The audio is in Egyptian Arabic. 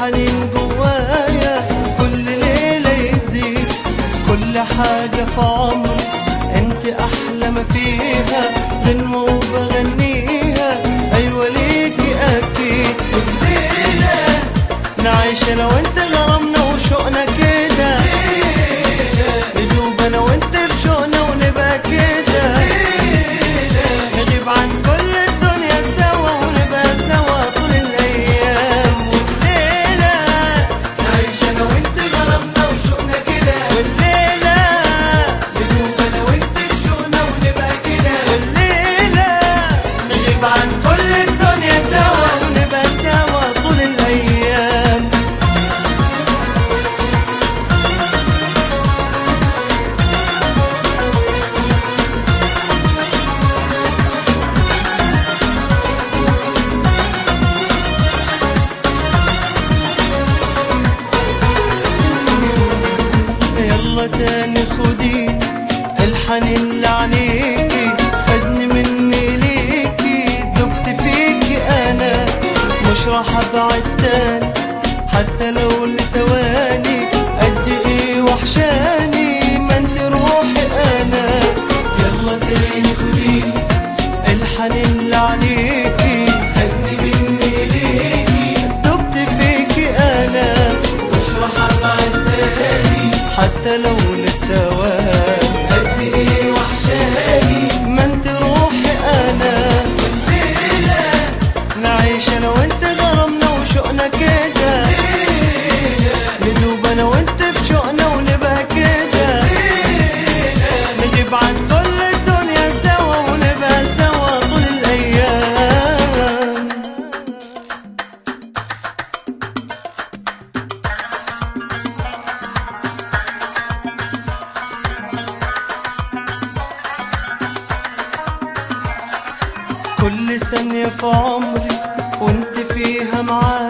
الحنين جوايا كل ليلة يزيد كل حاجة في عمري انت احلى ما فيها غنوة وبغنيها ايوه ليكي اكيد كل ليلة نعيش انا وانت غرامنا وشوقنا كده ندوب انا وانت في شوقنا ونبقى كده نغيب عن كل الدنيا سوا ونبقى سوا طول الايام والليله نعيش انا وانت غرامنا وشوقنا كده والليله ندوب انا وانت في شوقنا ونبقى كده والليله نغيب عن كل الدنيا سوا ونبقى سوا طول الايام يلا تاني خدي الحنين اللي عليكي خدني مني ليكي دبت فيكي انا مش راح ابعد تاني حتى لو لثواني قد ايه وحشاني ما انت روحي انا يلا تاني خدي الحنين اللي عليكي خدني مني ليكي دبت فيكي انا مش راح ابعد تاني حتى لو للثواني قد ايه وحشاني ما انت روحي انا والليله نعيش انا وانت غرامنا وشوقنا كده ندوب انا وانت في شوقنا ونبقى كده نغيب عن كل الدنيا سوا ونبقى سوا طول الايام كل ثانية في عمري وانت فيها معايا